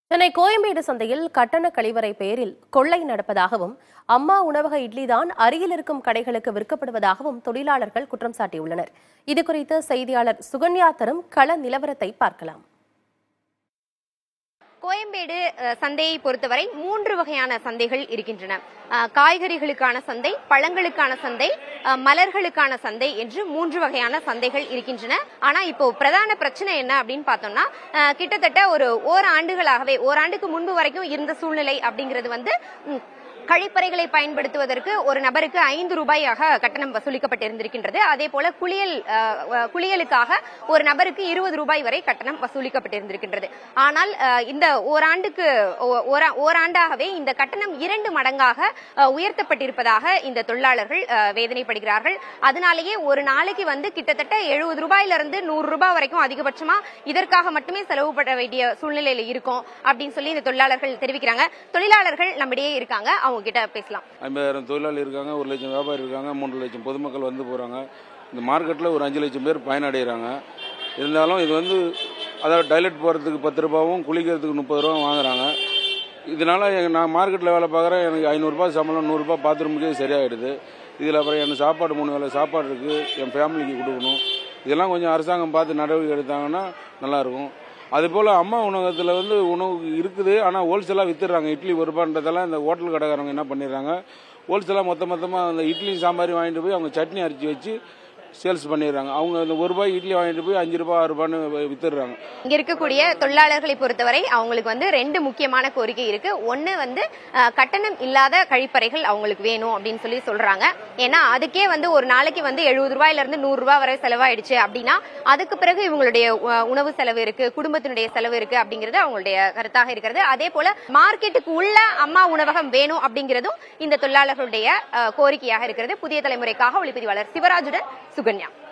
சென்னை கோயம்பேடு சந்தையில் கட்டண கழிவறை பெயரில் கொள்ளை நடப்பதாகவும் அம்மா உணவக இட்லிதான் அருகில் இருக்கும் கடைகளுக்கு விற்கப்படுவதாகவும் தொழிலாளர்கள் குற்றம் சாட்டியுள்ளனர் இதுகுறித்து செய்தியாளர் சுகன்யா தரும் கள நிலவரத்தை பார்க்கலாம் கோயம்பேடு அஹ், சந்தையை பொறுத்தவரை மூன்று வகையான சந்தைகள் இருக்கின்றன அஹ், காய்கறிகளுக்கான சந்தை பழங்களுக்கான சந்தை அஹ், மலர்களுக்கான சந்தை என்று மூன்று வகையான சந்தைகள் இருக்கின்றன ஆனா இப்போ பிரதான பிரச்சனை என்ன அப்படின்னு பார்த்தோம்னா அஹ், கிட்டத்தட்ட ஒரு ஓராண்டுகளாகவே ஓராண்டுக்கு முன்பு வரைக்கும் இருந்த சூழ்நிலை அப்படிங்கிறது வந்து ம், கழிப்பறைகளை பயன்படுத்துவதற்கு ஒரு நபருக்கு ஐந்து ரூபாயாக கட்டணம் வசூலிக்கப்பட்டிருந்திருக்கின்றது அதே போல குளியல் அஹ், அஹ், குளியலுக்காக ஒரு நபருக்கு இருபது ரூபாய் வரை கட்டணம் வசூலிக்கப்பட்டிருந்திருக்கின்றது ஆனால் அஹ், இந்த ஓராண்டுக்கு ஓ- ஓரா- ஓராண்டாகவே இந்த கட்டணம் இரண்டு மடங்காக அஹ், உயர்த்தப்பட்டிருப்பதாக இந்த தொழிலாளர்கள் அஹ், வேதனைப்படுகிறார்கள் அதனாலேயே ஒரு நாளைக்கு வந்து கிட்டத்தட்ட எழுபது ரூபாயிலிருந்து நூறு ரூபாய் வரைக்கும் அதிகபட்சமா இதற்காக மட்டுமே செலவு பண்ண வேண்டிய சூழ்நிலையில இருக்கும் அப்படின்னு சொல்லி இந்த தொழிலாளர்கள் தெரிவிக்கிறாங்க தொழிலாளர்கள் நம்மிடையே இருக்காங்க அவங்க கிட்ட பேசலாம் ஐம்பதாயிரம் தொழிலாளி இருக்காங்க ஒரு லட்சம் வியாபாரி இருக்காங்க மூன்று லட்சம் பொதுமக்கள் வந்து போகிறாங்க இந்த மார்க்கெட்டில் ஒரு அஞ்சு லட்சம் பேர் பயனடைகிறாங்க இருந்தாலும் இது வந்து அதாவது டைலட் போகிறதுக்கு பத்து ரூபாவும் குளிக்கிறதுக்கு முப்பது ரூபா வாங்குறாங்க இதனால எங்க- நான் மார்க்கெட்டில் வேலை பார்க்குறேன் எனக்கு ஐநூறுரூபா சம்பளம் நூறுரூபா பாத்ரூமுக்கே சரியாயிடுது இதில் அப்புறம் எனக்கு சாப்பாடு மூணு வேளை சாப்பாடு இருக்குது என் ஃபேமிலிக்கு கொடுக்கணும் இதெல்லாம் கொஞ்சம் அரசாங்கம் பார்த்து நடவடிக்கை எடுத்தாங்கன்னா நல்லாயிருக்கும் அதுபோல் அம்மா உணவகத்தில் வந்து உணவு இருக்குது ஆனால் ஹோல்சேலாக வித்துடுறாங்க இட்லி ஒரு ரூபான்றதெல்லாம் இந்த ஹோட்டல் கடைக்காரங்க என்ன பண்ணிடுறாங்க ஹோல்சேலாக மொத்த மொத்தமாக அந்த இட்லி சாம்பார் வாங்கிட்டு போய் அவங்க சட்னி அரைச்சி வச்சு சேல்ஸ் பண்ணிடுறாங்க அவங்க இந்த ஒரு ரூபாய் இட்லி வாங்கிட்டு போய் அஞ்சு ரூபாய் ஆறு ரூபான்னு வித்துடுறாங்க இங்க இருக்கக்கூடிய தொழிலாளர்களை பொறுத்தவரை அவங்களுக்கு வந்து ரெண்டு முக்கியமான கோரிக்கை இருக்கு ஒண்ணு வந்து அஹ், கட்டணம் இல்லாத கழிப்பறைகள் அவங்களுக்கு வேணும் அப்படின்னு சொல்லி சொல்றாங்க ஏன்னா அதுக்கே வந்து ஒரு நாளைக்கு வந்து எழுபது ரூபாயில இருந்து நூறு ரூபாய் வரை செலவாயிடுச்சு அப்படின்னா அதுக்கு பிறகு இவங்களுடைய அஹ், உணவு செலவு இருக்கு குடும்பத்தினுடைய செலவு இருக்கு அப்படிங்கிறது அவங்களுடைய கருத்தாக இருக்கிறது அதே போல மார்க்கெட்டுக்கு உள்ள அம்மா உணவகம் வேணும் அப்படிங்கிறதும் இந்த தொழிலாளர்களுடைய அஹ், கோரிக்கையாக இருக்கிறது புதிய தலைமுறைக்காக ஒளிப்பதிவாளர் சிவராஜுடன் சுகன்யா